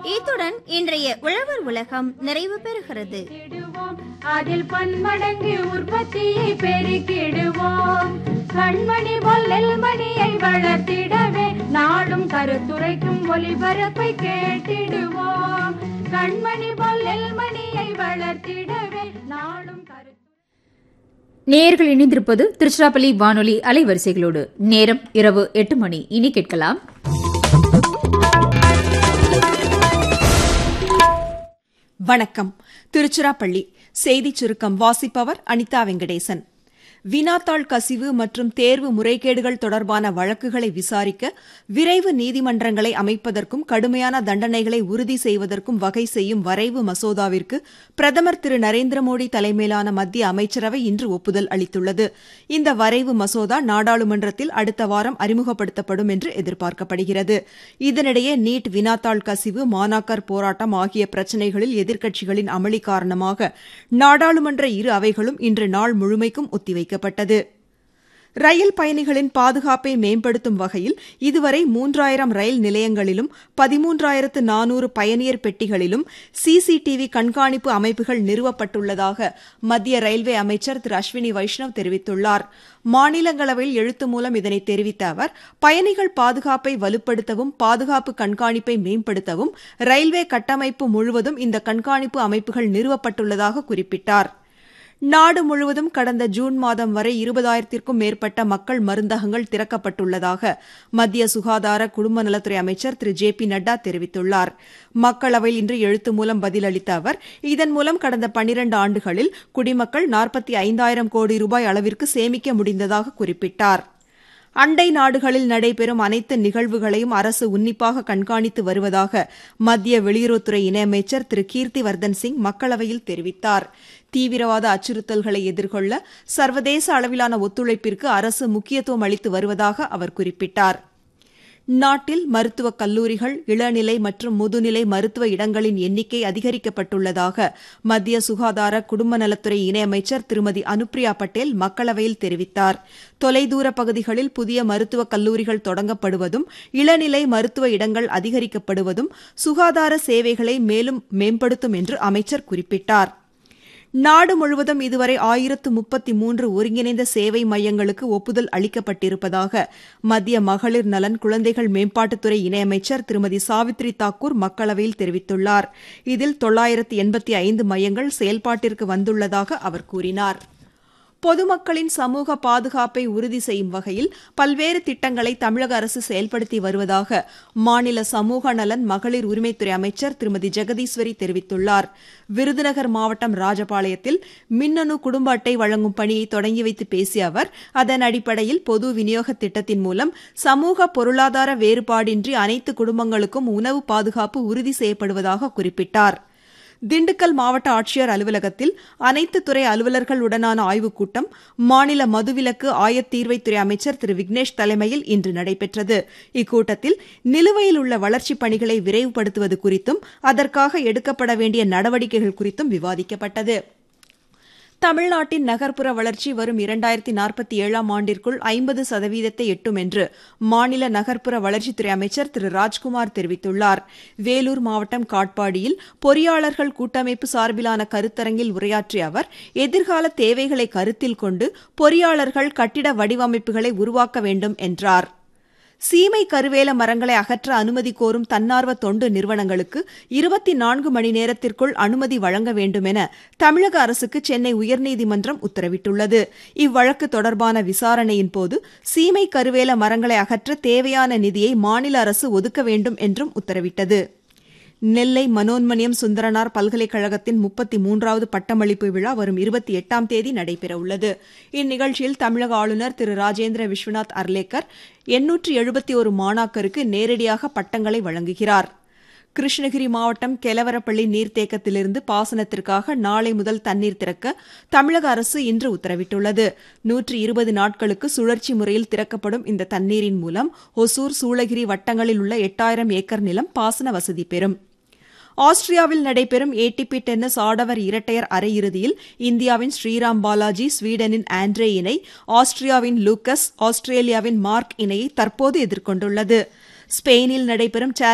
இத்துடன் இன்றைய உழவர் உலகம் நிறைவு பெறுகிறது பெருக்கிடுவோம். அதில் பன்மடங்கு உற்பத்தியை பெருக்கிடுவோம் கண்மணி போல் நெல்மணியை வளர்த்திடவே நாடும் கருத்துரைக்கும் ஒளிபரப்பை கேட்டிடுவோம் கண்மணி போல் நெல்மணியை வளர்த்திடவே நாடும் கரு நேயர்கள் இணைந்திருப்பது திருச்சிராப்பள்ளி வானொலி அலைவரிசைகளோடு நேரம் இரவு எட்டு மணி இனி கேட்கலாம் வணக்கம் திருச்சிராப்பள்ளி செய்திச் சுருக்கம் வாசிப்பவர் அனிதா வெங்கடேசன் வினாத்தாள் கசிவு மற்றும் தேர்வு முறைகேடுகள் தொடர்பான வழக்குகளை விசாரிக்க விரைவு நீதிமன்றங்களை அமைப்பதற்கும் கடுமையான தண்டனைகளை உறுதி செய்வதற்கும் வகை செய்யும் வரைவு மசோதாவிற்கு பிரதமர் திரு நரேந்திர மோடி தலைமையிலான மத்திய அமைச்சரவை இன்று ஒப்புதல் அளித்துள்ளது இந்த வரைவு மசோதா நாடாளுமன்றத்தில் அடுத்த வாரம் அறிமுகப்படுத்தப்படும் என்று எதிர்பார்க்கப்படுகிறது இதனிடையே நீட் வினாத்தாள் கசிவு மாணாக்கர் போராட்டம் ஆகிய பிரச்சினைகளில் எதிர்க்கட்சிகளின் அமளி காரணமாக நாடாளுமன்ற இரு அவைகளும் இன்று நாள் முழுமைக்கும் ஒத்திவைக்கப்பட்டது ரயில் பயணிகளின் பாதுகாப்பை மேம்படுத்தும் வகையில் இதுவரை மூன்றாயிரம் ரயில் நிலையங்களிலும் பதிமூன்றாயிரத்து நானூறு பயணியர் பெட்டிகளிலும் சிசிடிவி கண்காணிப்பு அமைப்புகள் நிறுவப்பட்டுள்ளதாக மத்திய ரயில்வே அமைச்சர் திரு அஸ்வினி வைஷ்ணவ் தெரிவித்துள்ளார் மாநிலங்களவையில் எழுத்து மூலம் இதனை தெரிவித்த அவர் பயணிகள் பாதுகாப்பை வலுப்படுத்தவும் பாதுகாப்பு கண்காணிப்பை மேம்படுத்தவும் ரயில்வே கட்டமைப்பு முழுவதும் இந்த கண்காணிப்பு அமைப்புகள் நிறுவப்பட்டுள்ளதாக குறிப்பிட்டார் நாடு முழுவதும் கடந்த ஜூன் மாதம் வரை இருபதாயிரத்திற்கும் மேற்பட்ட மக்கள் மருந்தகங்கள் திறக்கப்பட்டுள்ளதாக மத்திய சுகாதார குடும்ப நலத்துறை அமைச்சர் திரு ஜே பி நட்டா தெரிவித்துள்ளார் மக்களவையில் இன்று எழுத்து மூலம் பதிலளித்த அவர் இதன் மூலம் கடந்த பன்னிரண்டு ஆண்டுகளில் குடிமக்கள் நாற்பத்தி ஐந்தாயிரம் கோடி ரூபாய் அளவிற்கு சேமிக்க முடிந்ததாக குறிப்பிட்டார் அண்டை நாடுகளில் நடைபெறும் அனைத்து நிகழ்வுகளையும் அரசு உன்னிப்பாக கண்காணித்து வருவதாக மத்திய வெளியுறவுத்துறை இணையமைச்சர் திரு கீர்த்திவர்தன் சிங் மக்களவையில் தெரிவித்தார் தீவிரவாத அச்சுறுத்தல்களை எதிர்கொள்ள சர்வதேச அளவிலான ஒத்துழைப்பிற்கு அரசு முக்கியத்துவம் அளித்து வருவதாக அவர் குறிப்பிட்டார் நாட்டில் மருத்துவக் கல்லூரிகள் இளநிலை மற்றும் முதுநிலை மருத்துவ இடங்களின் எண்ணிக்கை அதிகரிக்கப்பட்டுள்ளதாக மத்திய சுகாதார குடும்ப நலத்துறை இணையமைச்சர் திருமதி அனுப்ரியா பட்டேல் மக்களவையில் தெரிவித்தார் தொலைதூர பகுதிகளில் புதிய மருத்துவக் கல்லூரிகள் தொடங்கப்படுவதும் இளநிலை மருத்துவ இடங்கள் அதிகரிக்கப்படுவதும் சுகாதார சேவைகளை மேலும் மேம்படுத்தும் என்று அமைச்சர் குறிப்பிட்டார் நாடு முழுவதும் இதுவரை ஆயிரத்து முப்பத்தி மூன்று ஒருங்கிணைந்த சேவை மையங்களுக்கு ஒப்புதல் அளிக்கப்பட்டிருப்பதாக மத்திய மகளிர் நலன் குழந்தைகள் மேம்பாட்டுத்துறை இணையமைச்சர் திருமதி சாவித்ரி தாக்கூர் மக்களவையில் தெரிவித்துள்ளார் இதில் தொள்ளாயிரத்து எண்பத்தி ஐந்து மையங்கள் செயல்பாட்டிற்கு வந்துள்ளதாக அவர் கூறினார் பொதுமக்களின் சமூக பாதுகாப்பை உறுதி செய்யும் வகையில் பல்வேறு திட்டங்களை தமிழக அரசு செயல்படுத்தி வருவதாக மாநில சமூக நலன் மகளிர் உரிமைத்துறை அமைச்சர் திருமதி ஜெகதீஸ்வரி தெரிவித்துள்ளார் விருதுநகர் மாவட்டம் ராஜபாளையத்தில் மின்னணு குடும்ப அட்டை வழங்கும் பணியை தொடங்கி வைத்து பேசிய அவர் அதன் அடிப்படையில் பொது விநியோக திட்டத்தின் மூலம் சமூக பொருளாதார வேறுபாடின்றி அனைத்து குடும்பங்களுக்கும் உணவு பாதுகாப்பு உறுதி செய்யப்படுவதாக குறிப்பிட்டார் திண்டுக்கல் மாவட்ட ஆட்சியர் அலுவலகத்தில் அனைத்து துறை அலுவலர்களுடனான ஆய்வுக் கூட்டம் மாநில மதுவிலக்கு ஆயத்தீர்வைத்துறை அமைச்சர் திரு விக்னேஷ் தலைமையில் இன்று நடைபெற்றது இக்கூட்டத்தில் நிலுவையில் உள்ள வளர்ச்சிப் பணிகளை விரைவுபடுத்துவது குறித்தும் அதற்காக எடுக்கப்பட வேண்டிய நடவடிக்கைகள் குறித்தும் விவாதிக்கப்பட்டது தமிழ்நாட்டின் நகர்ப்புற வளர்ச்சி வரும் இரண்டாயிரத்தி நாற்பத்தி ஏழாம் ஆண்டிற்குள் ஐம்பது சதவீதத்தை எட்டும் என்று மாநில நகர்ப்புற வளர்ச்சித்துறை அமைச்சர் திரு ராஜ்குமார் தெரிவித்துள்ளார் வேலூர் மாவட்டம் காட்பாடியில் பொறியாளர்கள் கூட்டமைப்பு சார்பிலான கருத்தரங்கில் உரையாற்றிய அவர் எதிர்கால தேவைகளை கருத்தில் கொண்டு பொறியாளர்கள் கட்டிட வடிவமைப்புகளை உருவாக்க வேண்டும் என்றார் சீமை கருவேல மரங்களை அகற்ற அனுமதி கோரும் தன்னார்வ தொண்டு நிறுவனங்களுக்கு இருபத்தி நான்கு மணி நேரத்திற்குள் அனுமதி வழங்க வேண்டும் என தமிழக அரசுக்கு சென்னை உயர்நீதிமன்றம் உத்தரவிட்டுள்ளது இவ்வழக்கு தொடர்பான விசாரணையின் போது சீமை கருவேல மரங்களை அகற்ற தேவையான நிதியை மாநில அரசு ஒதுக்க வேண்டும் என்றும் உத்தரவிட்டது நெல்லை மனோன்மணியம் சுந்தரனார் பல்கலைக்கழகத்தின் முப்பத்தி மூன்றாவது பட்டமளிப்பு விழா வரும் இருபத்தி எட்டாம் தேதி நடைபெறவுள்ளது இந்நிகழ்ச்சியில் தமிழக ஆளுநர் திரு ராஜேந்திர விஸ்வநாத் அர்லேக்கர் எண்ணூற்று எழுபத்தி ஒரு மாணாக்கருக்கு நேரடியாக பட்டங்களை வழங்குகிறார் கிருஷ்ணகிரி மாவட்டம் கெலவரப்பள்ளி நீர்த்தேக்கத்திலிருந்து பாசனத்திற்காக நாளை முதல் தண்ணீர் திறக்க தமிழக அரசு இன்று உத்தரவிட்டுள்ளது நூற்றி இருபது நாட்களுக்கு சுழற்சி முறையில் திறக்கப்படும் இந்த தண்ணீரின் மூலம் ஒசூர் சூளகிரி வட்டங்களில் உள்ள எட்டாயிரம் ஏக்கர் நிலம் பாசன வசதி பெறும் ஆஸ்திரியாவில் நடைபெறும் ஏடிபி டென்னிஸ் ஆடவர் இரட்டையர் அரையிறுதியில் இந்தியாவின் ஸ்ரீராம் பாலாஜி ஸ்வீடனின் ஆண்ட்ரே இணை ஆஸ்திரியாவின் லூக்கஸ் ஆஸ்திரேலியாவின் மார்க் இணையை தற்போது எதிர்கொண்டுள்ளது ஸ்பெயினில் நடைபெறும்